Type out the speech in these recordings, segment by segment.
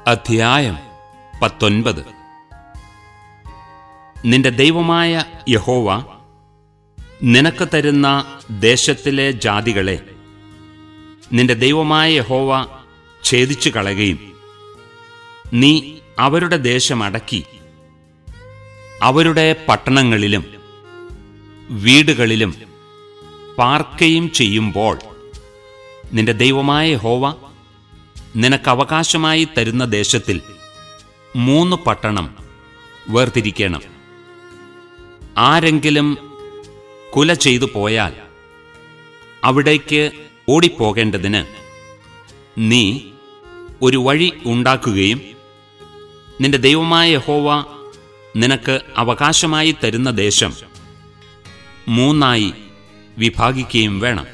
അധ്യായം പത്തൊൻപത് നിന്റെ ദൈവമായ യഹോവ നിനക്ക് തരുന്ന ദേശത്തിലെ ജാതികളെ നിന്റെ ദൈവമായ യഹോവ ഛേദിച്ചു കളയുകയും നീ അവരുടെ ദേശം അടക്കി അവരുടെ പട്ടണങ്ങളിലും വീടുകളിലും പാർക്കുകയും ചെയ്യുമ്പോൾ നിന്റെ ദൈവമായ യഹോവ നിനക്ക് അവകാശമായി തരുന്ന ദേശത്തിൽ മൂന്ന് പട്ടണം വേർതിരിക്കണം ആരെങ്കിലും കുല ചെയ്തു പോയാൽ അവിടേക്ക് ഓടിപ്പോകേണ്ടതിന് നീ ഒരു വഴി ഉണ്ടാക്കുകയും നിന്റെ ദൈവമായ യഹോവ നിനക്ക് അവകാശമായി തരുന്ന ദേശം മൂന്നായി വിഭാഗിക്കുകയും വേണം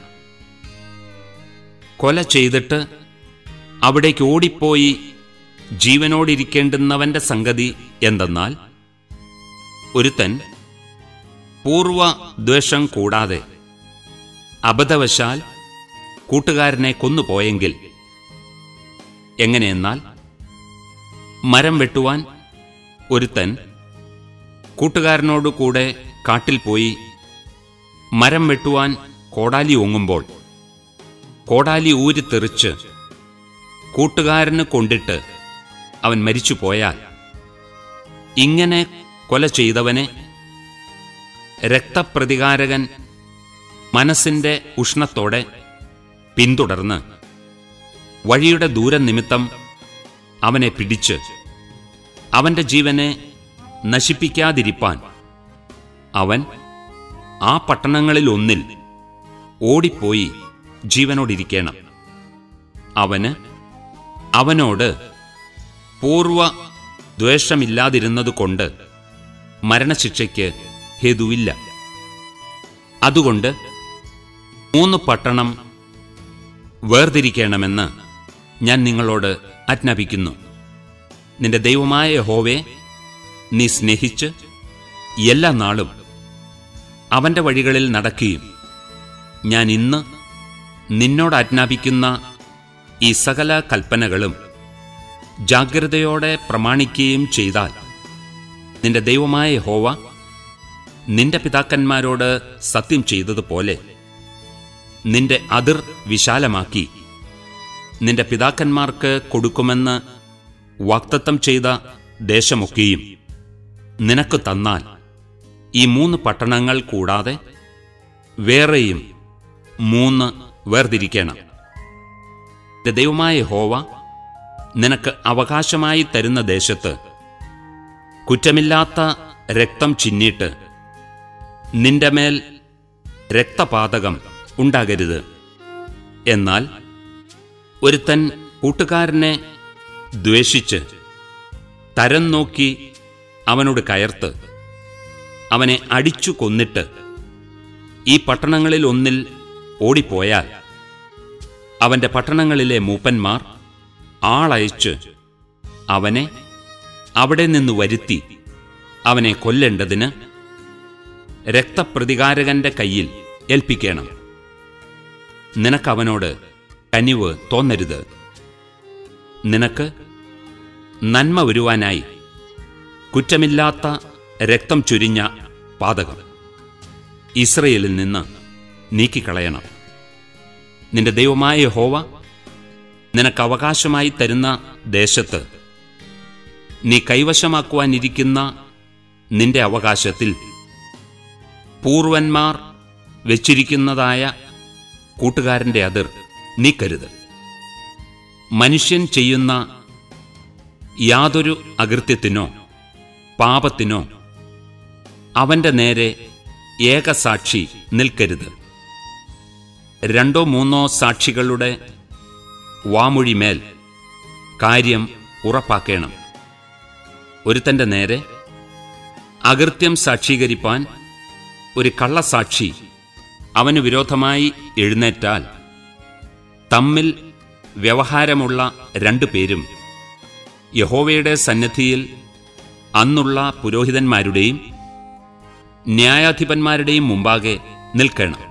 കൊല ചെയ്തിട്ട് അവിടേക്ക് ഓടിപ്പോയി ജീവനോടിരിക്കേണ്ടുന്നവന്റെ സംഗതി എന്തെന്നാൽ ഒരുത്തൻ പൂർവ ദ്വേഷം കൂടാതെ അബദ്ധവശാൽ കൂട്ടുകാരനെ കൊന്നുപോയെങ്കിൽ എങ്ങനെയെന്നാൽ മരം വെട്ടുവാൻ ഒരുത്തൻ കൂട്ടുകാരനോടു കൂടെ കാട്ടിൽ പോയി മരം വെട്ടുവാൻ കോടാലി ഓങ്ങുമ്പോൾ കോടാലി ഊരിത്തെറിച്ച് കൂട്ടുകാരന് കൊണ്ടിട്ട് അവൻ മരിച്ചു പോയാൽ ഇങ്ങനെ കൊല ചെയ്തവനെ രക്തപ്രതികാരകൻ മനസ്സിന്റെ ഉഷ്ണത്തോടെ പിന്തുടർന്ന് വഴിയുടെ ദൂരം നിമിത്തം അവനെ പിടിച്ച് അവന്റെ ജീവനെ നശിപ്പിക്കാതിരിപ്പാൻ അവൻ ആ പട്ടണങ്ങളിൽ ഒന്നിൽ ഓടിപ്പോയി ജീവനോടിരിക്കണം അവന് അവനോട് പൂർവ ദ്വേഷമില്ലാതിരുന്നതുകൊണ്ട് മരണശിക്ഷയ്ക്ക് ഹേതുവില്ല അതുകൊണ്ട് മൂന്ന് പട്ടണം വേർതിരിക്കണമെന്ന് ഞാൻ നിങ്ങളോട് ആജ്ഞാപിക്കുന്നു നിന്റെ ദൈവമായ യഹോവേ നീ സ്നേഹിച്ച് എല്ലാ നാളും അവന്റെ വഴികളിൽ നടക്കുകയും ഞാൻ ഇന്ന് നിന്നോട് ആജ്ഞാപിക്കുന്ന ഈ സകല കൽപ്പനകളും ജാഗ്രതയോടെ പ്രമാണിക്കുകയും ചെയ്താൽ നിന്റെ ദൈവമായ യഹോവ നിന്റെ പിതാക്കന്മാരോട് സത്യം ചെയ്തതുപോലെ നിന്റെ അതിർ വിശാലമാക്കി നിന്റെ പിതാക്കന്മാർക്ക് കൊടുക്കുമെന്ന് വാക്തത്വം ചെയ്ത ദേശമൊക്കെയും നിനക്ക് തന്നാൽ ഈ മൂന്ന് പട്ടണങ്ങൾ കൂടാതെ വേറെയും മൂന്ന് വേർതിരിക്കണം നിന്റെ ദൈവമായ ഹോവ നിനക്ക് അവകാശമായി തരുന്ന ദേശത്ത് കുറ്റമില്ലാത്ത രക്തം ചിന്നിട്ട് നിന്റെ മേൽ രക്തപാതകം ഉണ്ടാകരുത് എന്നാൽ ഒരുത്തൻ കൂട്ടുകാരനെ ദ്വേഷിച്ച് തരം നോക്കി അവനോട് കയർത്ത് അവനെ അടിച്ചു കൊന്നിട്ട് ഈ പട്ടണങ്ങളിൽ ഒന്നിൽ ഓടിപ്പോയാൽ അവന്റെ പട്ടണങ്ങളിലെ മൂപ്പന്മാർ ആളയച്ച് അവനെ അവിടെ നിന്ന് വരുത്തി അവനെ കൊല്ലേണ്ടതിന് രക്തപ്രതികാരകന്റെ കയ്യിൽ ഏൽപ്പിക്കണം നിനക്കവനോട് കനിവ് തോന്നരുത് നിനക്ക് നന്മ വരുവാനായി കുറ്റമില്ലാത്ത രക്തം ചുരിഞ്ഞ പാതകം ഇസ്രയേലിൽ നിന്ന് നീക്കിക്കളയണം നിന്റെ ദൈവമായ ഹോവ നിനക്ക് അവകാശമായി തരുന്ന ദേശത്ത് നീ കൈവശമാക്കുവാനിരിക്കുന്ന നിന്റെ അവകാശത്തിൽ പൂർവന്മാർ വെച്ചിരിക്കുന്നതായ കൂട്ടുകാരന്റെ അതിർ നീക്കരുത് മനുഷ്യൻ ചെയ്യുന്ന യാതൊരു അകൃത്യത്തിനോ പാപത്തിനോ അവന്റെ നേരെ ഏകസാക്ഷി നിൽക്കരുത് രണ്ടോ മൂന്നോ സാക്ഷികളുടെ വാമൊഴിമേൽ കാര്യം ഉറപ്പാക്കണം ഒരുത്തന്റെ നേരെ അകൃത്യം സാക്ഷീകരിപ്പാൻ ഒരു കള്ളസാക്ഷി അവന് വിരോധമായി എഴുന്നേറ്റാൽ തമ്മിൽ വ്യവഹാരമുള്ള രണ്ടു പേരും യഹോവയുടെ സന്നിധിയിൽ അന്നുള്ള പുരോഹിതന്മാരുടെയും ന്യായാധിപന്മാരുടെയും മുമ്പാകെ നിൽക്കണം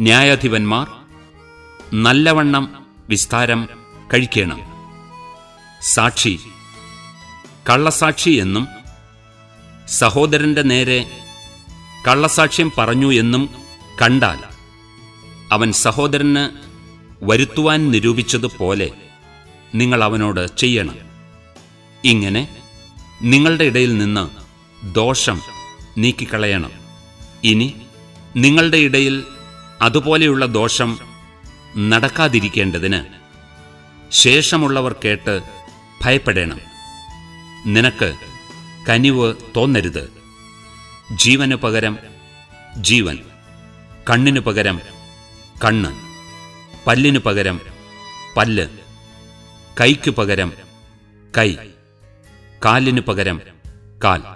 ന്യായാധിപന്മാർ നല്ലവണ്ണം വിസ്താരം കഴിക്കണം സാക്ഷി കള്ളസാക്ഷി എന്നും സഹോദരന്റെ നേരെ കള്ളസാക്ഷ്യം പറഞ്ഞു എന്നും കണ്ടാൽ അവൻ സഹോദരന് വരുത്തുവാൻ നിരൂപിച്ചതുപോലെ നിങ്ങൾ അവനോട് ചെയ്യണം ഇങ്ങനെ നിങ്ങളുടെ ഇടയിൽ നിന്ന് ദോഷം നീക്കിക്കളയണം ഇനി നിങ്ങളുടെ ഇടയിൽ അതുപോലെയുള്ള ദോഷം നടക്കാതിരിക്കേണ്ടതിന് ശേഷമുള്ളവർ കേട്ട് ഭയപ്പെടണം നിനക്ക് കനിവ് തോന്നരുത് ജീവനു പകരം ജീവൻ കണ്ണിനു പകരം കണ്ണ് പല്ലിനു പകരം പല്ല് കൈക്കു പകരം കൈ കാലിനു പകരം കാൽ